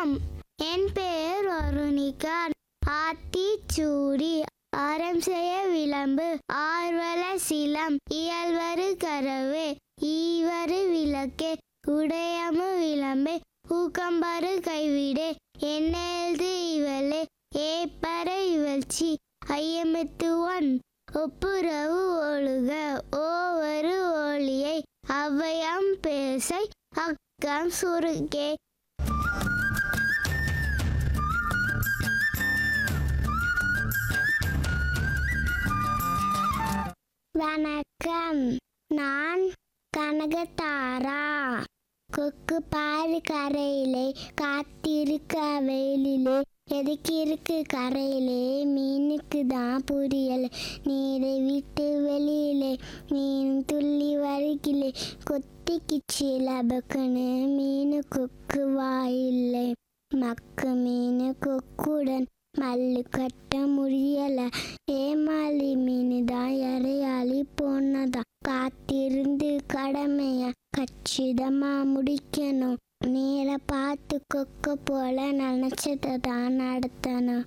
வணக்கம் என் பெயர் வருணிகா ஆத்திச்சூடி ஆரம் செய்ய விளம்பு ஆர்வல சிலம் இயல்வரு கரவே ஈவரு விளக்கே உடையமு விளம்பே ஊக்கம்பரு கைவிடே என்னெழுது இவளே ஏப்பற இவழ்ச்சி ஐயமெத்துவன் ஒப்புரவு ஒழுக ஓவரு ஒளியை அவ்வையாம் பேசை அக்கம் சுருக்கே வணக்கம் நான் கனகதாரா கொக்கு பாரு கரையிலே காத்திருக்க வெயிலிலே எதுக்கு இருக்கு கரையிலே மீனுக்கு தான் புரியல நீரை விட்டு வெளியிலே மீன் துள்ளி வருகிலே கொத்திக்கிச்சு லபக்குன்னு மீனு கொக்கு வாயில்லை மக்கு மீனு கொக்குடன் மல்லு கட்ட முடியல ஏமாளி மீனு தான் இறையாளி போனதா காத்திருந்து கடமைய கச்சிதமா முடிக்கணும் நேர பார்த்து கொக்க போல நினைச்சதை தான் நடத்தணும்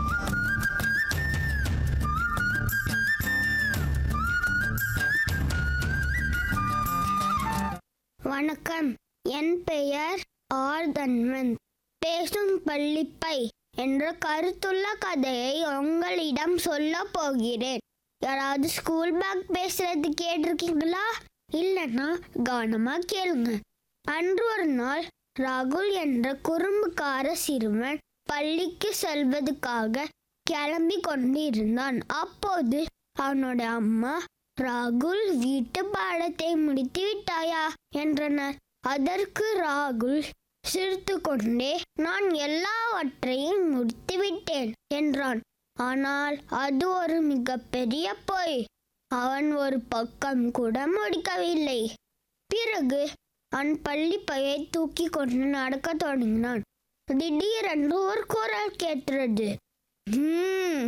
வணக்கம் என் பெயர் ஆர்தன்வன் பேசும் பள்ளிப்பை என்ற கருத்துள்ள கதையை உங்களிடம் சொல்ல போகிறேன் யாராவது ஸ்கூல் பேக் பேசுறது கேட்டிருக்கீங்களா இல்லைன்னா கவனமா கேளுங்க அன்று ஒரு நாள் ராகுல் என்ற குறும்புக்கார சிறுவன் பள்ளிக்கு செல்வதற்காக கிளம்பி கொண்டிருந்தான் அப்போது அவனோட அம்மா ராகுல் வீட்டு பாடத்தை முடித்து விட்டாயா என்றனர் அதற்கு ராகுல் சிரித்து கொண்டே நான் எல்லாவற்றையும் முடித்து விட்டேன் என்றான் ஆனால் அது ஒரு மிகப்பெரிய பொய் அவன் ஒரு பக்கம் கூட முடிக்கவில்லை பிறகு அவன் பள்ளி பையை தூக்கி கொண்டு நடக்கத் தொடங்கினான் திடீரென்று ஒரு குரல் கேட்டது "ஹம்,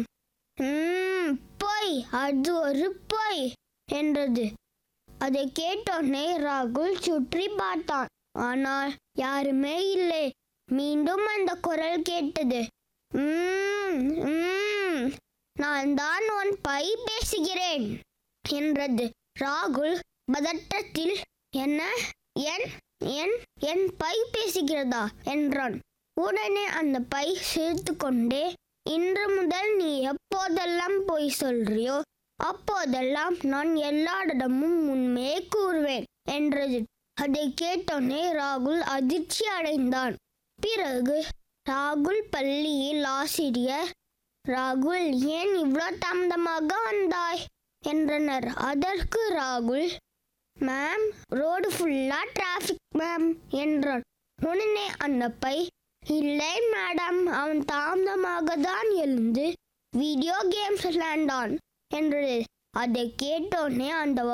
ஹம், பொய் அது ஒரு பொய் என்றது அதை கேட்டோன்னே ராகுல் சுற்றி பார்த்தான் ஆனால் யாருமே இல்லை மீண்டும் அந்த குரல் கேட்டது "உம், உம், நான் தான் உன் பை பேசுகிறேன் என்றது ராகுல் பதட்டத்தில் என்ன என் என் என் பை பேசுகிறதா என்றான் உடனே அந்த பை சிரித்து கொண்டே இன்று முதல் நீ எப்போதெல்லாம் பொய் சொல்றியோ அப்போதெல்லாம் நான் எல்லாரிடமும் உண்மையை கூறுவேன் என்றது அதை கேட்டோன்னே ராகுல் அதிர்ச்சி அடைந்தான் பிறகு ராகுல் பள்ளியில் ஆசிரியர் ராகுல் ஏன் இவ்வளோ தாமதமாக வந்தாய் என்றனர் அதற்கு ராகுல் மேம் ரோடு ஃபுல்லா டிராஃபிக் மேம் என்றான் உடனே அந்த பை இல்லை மேடம் அவன் தாமதமாக தான் எழுந்து வீடியோ கேம்ஸ் விளையாண்டான் என்றது அதை கேட்டோன்னே அந்த